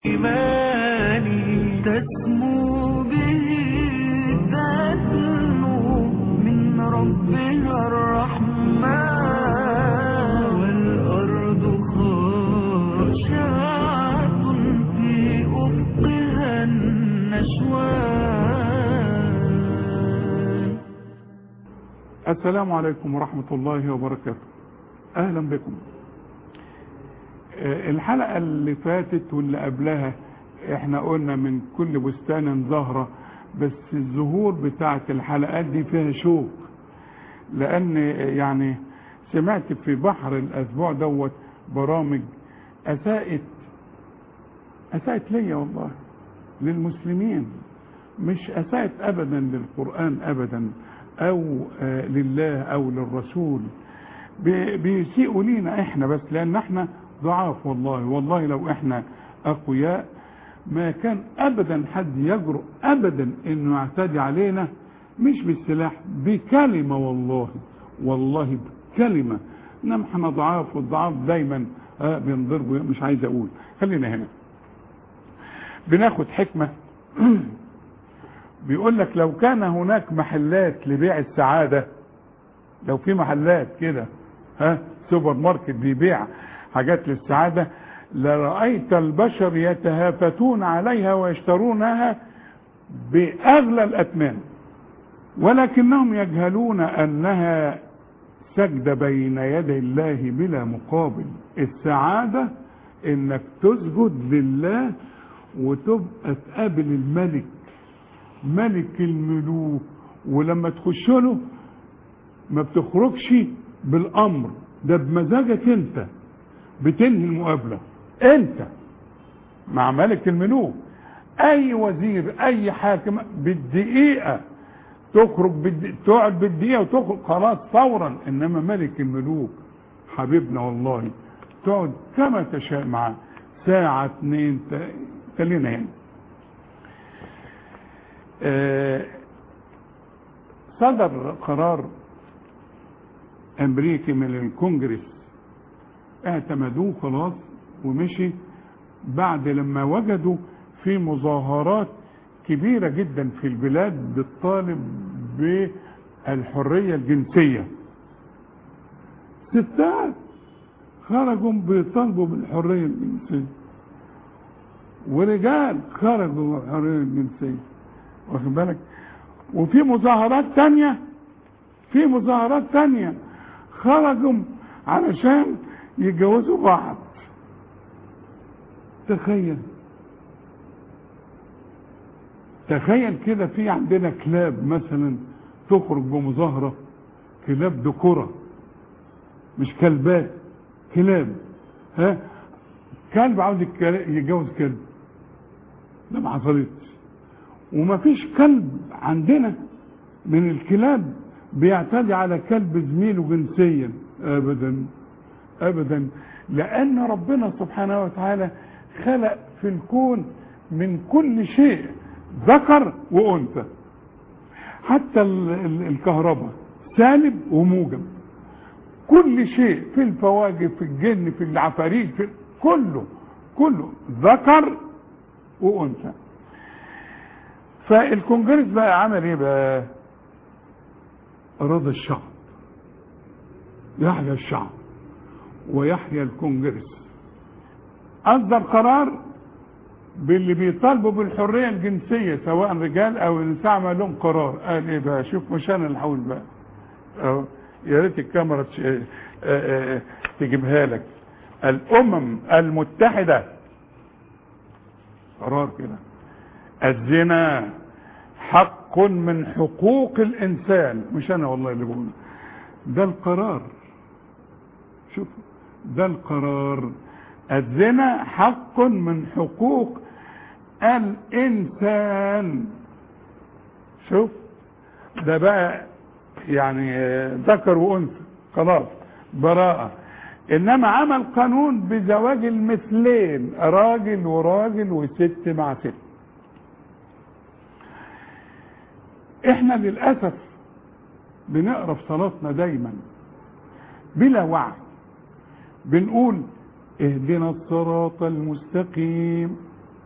إيماني تسمو به تسمو من ربها الرحمن والأرض خاشعة في أفقها النشوان السلام عليكم ورحمة الله وبركاته أهلا بكم آه، الحلقة اللي فاتت واللي قبلها احنا قلنا من كل بستان زهرة بس الزهور بتاعت الحلقات دي فيها شوق لان يعني سمعت في بحر الاسبوع دوت برامج اساءت اساءت ليا والله للمسلمين مش اساءت ابدا للقرآن ابدا او آه، لله او للرسول بي- بيسيئوا لينا احنا بس لان احنا ضعاف والله والله لو احنا اقوياء ما كان ابدا حد يجرؤ ابدا انه يعتدي علينا مش بالسلاح بكلمة والله والله بكلمة انما احنا ضعاف والضعاف دايما آه بينضربوا مش عايز اقول خلينا هنا بناخد حكمة بيقول لك لو كان هناك محلات لبيع السعادة لو في محلات كده ها سوبر ماركت بيبيع حاجات للسعادة لرأيت البشر يتهافتون عليها ويشترونها بأغلى الأثمان ولكنهم يجهلون أنها سجد بين يدي الله بلا مقابل السعادة انك تسجد لله وتبقى تقابل الملك ملك الملوك ولما تخش له ما بتخرجش بالامر ده بمزاجك انت بتنهي المقابله انت مع ملك الملوك اي وزير اي حاكم بالدقيقه تخرج بالد... تقعد بالدقيقه وتخرج خلاص فورا انما ملك الملوك حبيبنا والله تقعد كما تشاء معاه ساعه اتنين ت... خلينا هنا آه، صدر قرار امريكي من الكونجرس اعتمدوه خلاص ومشي بعد لما وجدوا في مظاهرات كبيرة جدا في البلاد بتطالب بالحرية الجنسية ستات خرجوا بيطالبوا بالحرية الجنسية ورجال خرجوا بالحرية الجنسية واخد بالك وفي مظاهرات تانية في مظاهرات تانية خرجوا علشان يتجوزوا بعض تخيل تخيل كده في عندنا كلاب مثلا تخرج بمظاهرة كلاب ذكورة مش كلبات كلاب ها كلب عاوز يتك- يتجوز كلب ده ما حصلتش وما فيش كلب عندنا من الكلاب بيعتدي على كلب زميله جنسيا ابدا ابدا لان ربنا سبحانه وتعالى خلق في الكون من كل شيء ذكر وانثى حتى ال- ال- الكهرباء سالب وموجب كل شيء في الفواكه في الجن في العفاريت في كله كله ذكر وانثى فالكونجرس بقى عمل ايه بقى اراد الشعب يحيا الشعب ويحيا الكونجرس اصدر قرار باللي بيطالبوا بالحريه الجنسيه سواء رجال او نساء عمل لهم قرار قال ايه بقى شوف مش انا اللي هقول بقى أهو، يا ريت الكاميرا تش- آه، آه، تجيبها لك الامم المتحده قرار كده الزنا حق من حقوق الانسان مش انا والله اللي بقول ده القرار شوف ده القرار الزنا حق من حقوق الانسان شوف ده بقى يعني آه، ذكر وانثى خلاص براءة انما عمل قانون بزواج المثلين راجل وراجل وست مع ست احنا للاسف بنقرا في صلاتنا دايما بلا وعي بنقول اهدنا الصراط المستقيم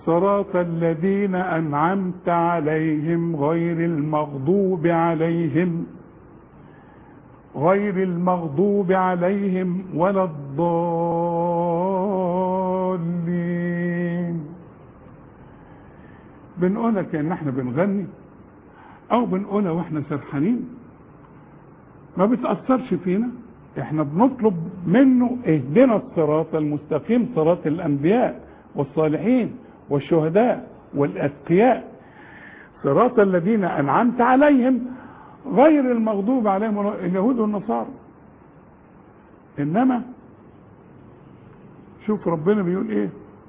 صراط الذين أنعمت عليهم غير المغضوب عليهم غير المغضوب عليهم ولا الضالين بنقولها كأن احنا بنغني او بنقولها واحنا سرحانين ما بتأثرش فينا احنا بنطلب منه اهدنا الصراط المستقيم صراط الانبياء والصالحين والشهداء والاتقياء صراط الذين انعمت عليهم غير المغضوب عليهم اليهود والنصارى انما شوف ربنا بيقول ايه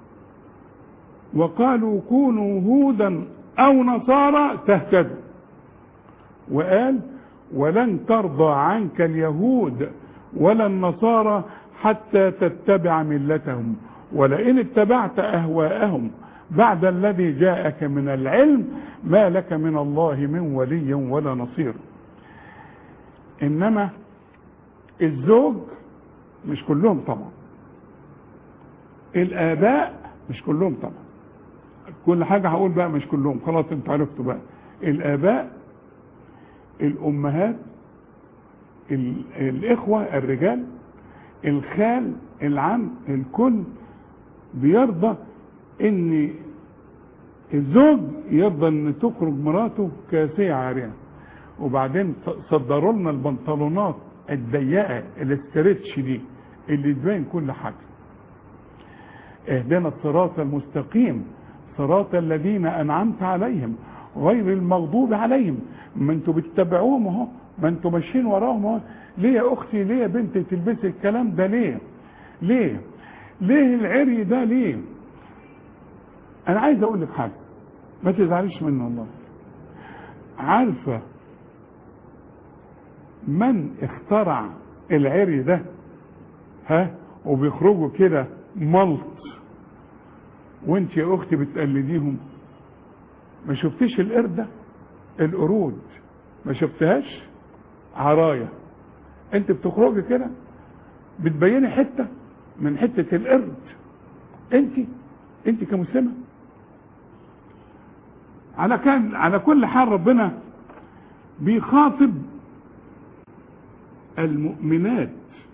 وقالوا كونوا هودا او نصارى تهتدوا وقال ولن ترضى عنك اليهود ولا النصارى حتى تتبع ملتهم ولئن اتبعت اهواءهم بعد الذي جاءك من العلم ما لك من الله من ولي ولا نصير انما الزوج مش كلهم طبعا الاباء مش كلهم طبعا كل حاجة هقول بقى مش كلهم خلاص انت عرفتوا بقى الاباء الامهات ال- الاخوة الرجال الخال العم الكل بيرضى ان الزوج يرضى ان تخرج مراته كاسية عارية وبعدين صدروا لنا البنطلونات الضيقة الاسترتش دي اللي تبين كل حاجة اهدنا الصراط المستقيم صراط الذين انعمت عليهم غير المغضوب عليهم ما انتوا بتتبعوهم اهو ما انتوا ماشيين وراهم اهو ليه يا اختي ليه يا بنتي تلبسي الكلام ده ليه ليه ليه العري ده ليه انا عايز اقول لك حاجه ما تزعليش منه والله عارفه من اخترع العري ده ها وبيخرجوا كده ملط وانت يا اختي بتقلديهم ما شفتيش القردة القرود ما شفتهاش عراية انت بتخرجي كده بتبيني حتة من حتة القرد انت انت كمسلمة على كان على كل حال ربنا بيخاطب المؤمنات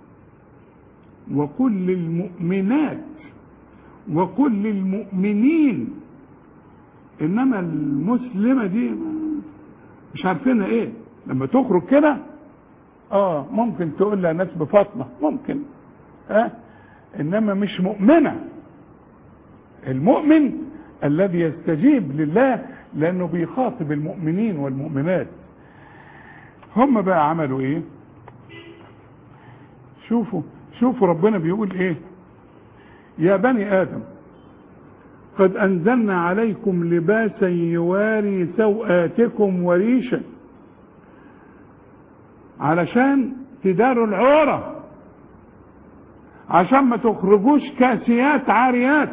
وكل المؤمنات وكل المؤمنين انما المسلمه دي مش عارفينها ايه لما تخرج كده اه ممكن تقول لها ناس بفاطمه ممكن اه انما مش مؤمنه المؤمن الذي يستجيب لله لانه بيخاطب المؤمنين والمؤمنات هم بقى عملوا ايه شوفوا شوفوا ربنا بيقول ايه يا بني ادم قد انزلنا عليكم لباسا يواري سوآتكم وريشا علشان تداروا العورة عشان ما تخرجوش كاسيات عاريات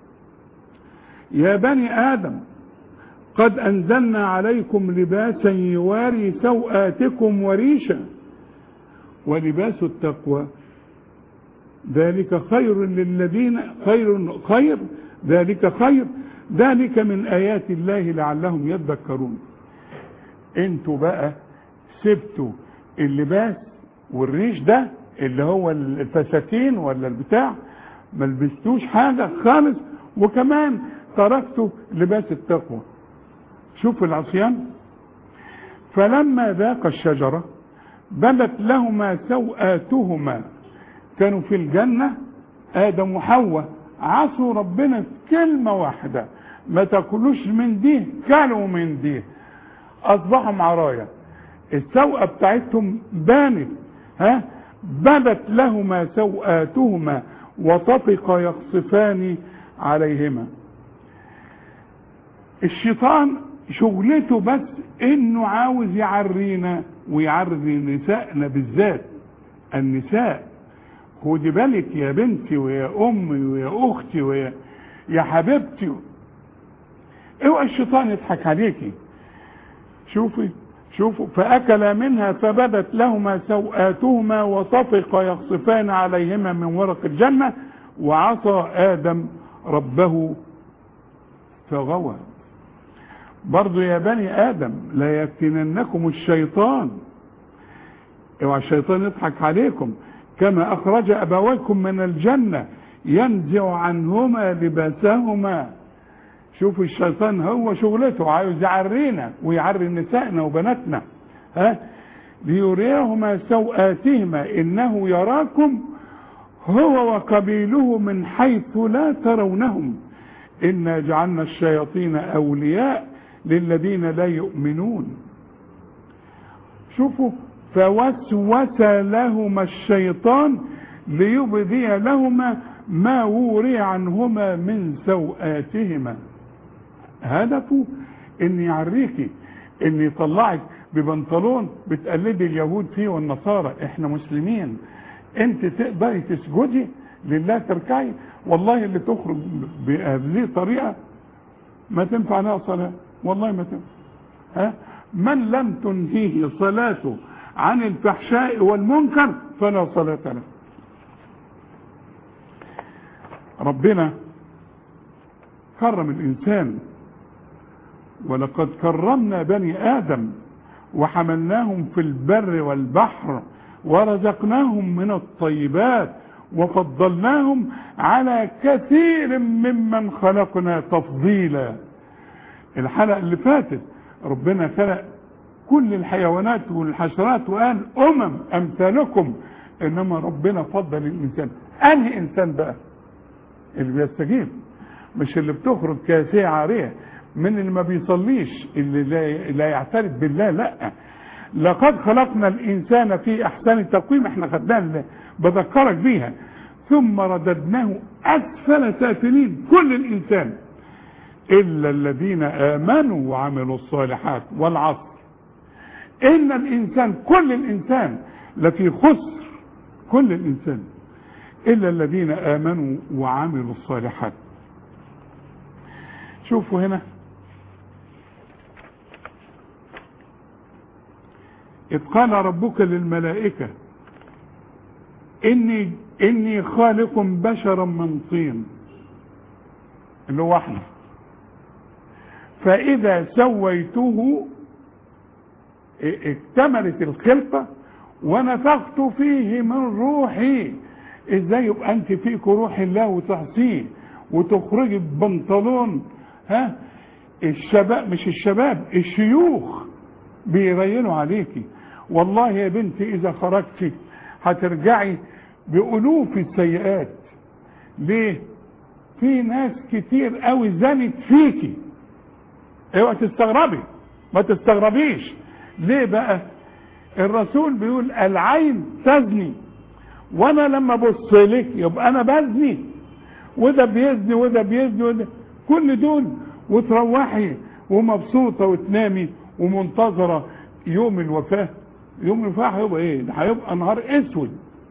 يا بني ادم قد انزلنا عليكم لباسا يواري سوآتكم وريشا ولباس التقوى ذلك خير للذين خير خير ذلك خير ذلك من ايات الله لعلهم يذكرون انتوا بقى سبتوا اللباس والريش ده اللي هو الفساتين ولا البتاع ما لبستوش حاجه خالص وكمان تركتوا لباس التقوى شوفوا العصيان فلما ذاق الشجره بدت لهما سوآتهما كانوا في الجنة آدم وحواء عصوا ربنا في كلمة واحدة ما تاكلوش من دي كلوا من دي أصبحوا عرايا السوءة بتاعتهم بانت ها بدت لهما سوآتهما وطفق يخصفان عليهما الشيطان شغلته بس انه عاوز يعرينا ويعري نسائنا بالذات النساء خدي بالك يا بنتي ويا امي ويا اختي ويا يا حبيبتي اوعى الشيطان يضحك عليكي شوفي شوفوا فاكل منها فبدت لهما سوآتهما وطفق يخصفان عليهما من ورق الجنه وعصى ادم ربه فغوى برضو يا بني آدم لا يفتننكم الشيطان اوعى الشيطان يضحك عليكم كما أخرج أبويكم من الجنة ينزع عنهما لباسهما شوفوا الشيطان هو شغلته عايز يعرينا ويعري نسائنا وبناتنا ها ليريهما سوآتهما إنه يراكم هو وقبيله من حيث لا ترونهم إنا جعلنا الشياطين أولياء للذين لا يؤمنون شوفوا فوسوس لهما الشيطان ليبدي لهما ما وري عنهما من سوآتهما هدفه ان يعريكي ان يطلعك ببنطلون بتقلدي اليهود فيه والنصارى احنا مسلمين انت تقدري تسجدي لله تركعي والله اللي تخرج بهذه الطريقه ما تنفع لها صلاه والله ما تنفع ها من لم تنهيه صلاته عن الفحشاء والمنكر فلا صلاه له ربنا كرم الانسان ولقد كرمنا بني ادم وحملناهم في البر والبحر ورزقناهم من الطيبات وفضلناهم على كثير ممن خلقنا تفضيلا الحلقه اللي فاتت ربنا خلق كل الحيوانات والحشرات وقال امم امثالكم انما ربنا فضل الانسان انهي انسان بقى اللي بيستجيب مش اللي بتخرج كاسيه عاريه من اللي ما بيصليش اللي لا, لا يعترف بالله لا لقد خلقنا الانسان في احسن تقويم احنا خدناها بذكرك بيها ثم رددناه اسفل سافلين كل الانسان الا الذين امنوا وعملوا الصالحات والعصر ان الانسان كل الانسان لفي خسر كل الانسان الا الذين امنوا وعملوا الصالحات شوفوا هنا إذ قال ربك للملائكة إني إني خالق بشرا من طين اللي هو احنا فإذا سويته اكتملت الخلقة ونفخت فيه من روحي ازاي يبقى انت فيك روح الله وتحصيه وتخرجي ببنطلون ها الشباب مش الشباب الشيوخ بيرينوا عليكي والله يا بنتي اذا خرجتي هترجعي بألوف السيئات ليه في ناس كتير قوي زنت فيكي اوعى تستغربي ما تستغربيش ليه بقى الرسول بيقول العين تزني وانا لما ابص لك يبقى انا بزني وده بيزني وده بيزني وده كل دول وتروحي ومبسوطه وتنامي ومنتظره يوم الوفاه يوم الوفاه هيبقى ايه؟ ده هيبقى نهار اسود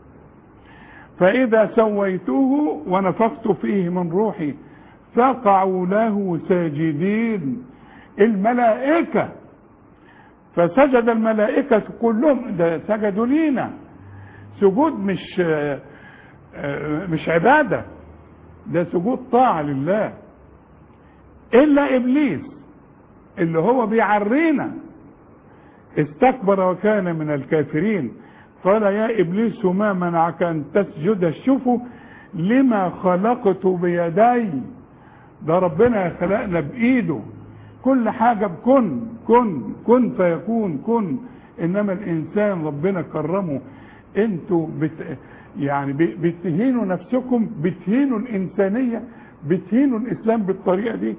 فاذا سويته ونفخت فيه من روحي فقعوا له ساجدين الملائكه فسجد الملائكه كلهم ده سجدوا لينا سجود مش مش عباده ده سجود طاعه لله الا ابليس اللي هو بيعرينا استكبر وكان من الكافرين قال يا ابليس ما منعك ان تسجد شوفوا لما خلقت بيدي ده ربنا خلقنا بايده كل حاجة بكن كن كن فيكون كن انما الانسان ربنا كرمه انتوا بت يعني بتهينوا نفسكم بتهينوا الانسانية بتهينوا الاسلام بالطريقة دي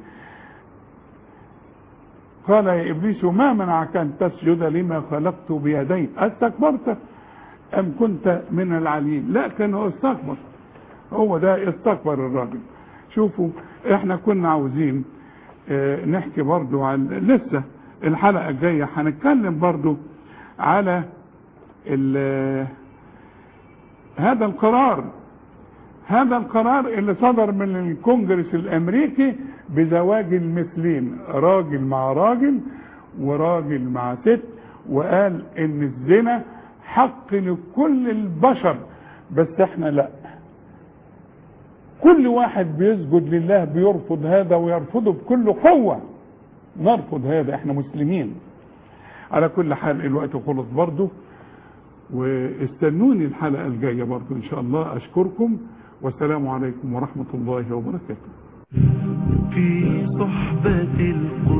قال يا ابليس ما منعك ان تسجد لما خلقت بيدي استكبرت ام كنت من العليين لا كان هو استكبر هو ده استكبر الراجل شوفوا احنا كنا عاوزين اه نحكي برضو عن لسه الحلقة الجاية هنتكلم برضو على هذا القرار هذا القرار اللي صدر من الكونجرس الامريكي بزواج المثلين راجل مع راجل وراجل مع ست وقال ان الزنا حق لكل البشر بس احنا لا كل واحد بيسجد لله بيرفض هذا ويرفضه بكل قوة نرفض هذا احنا مسلمين على كل حال الوقت خلص برضه واستنوني الحلقة الجاية برضه ان شاء الله اشكركم والسلام عليكم ورحمة الله وبركاته في صحبة القرآن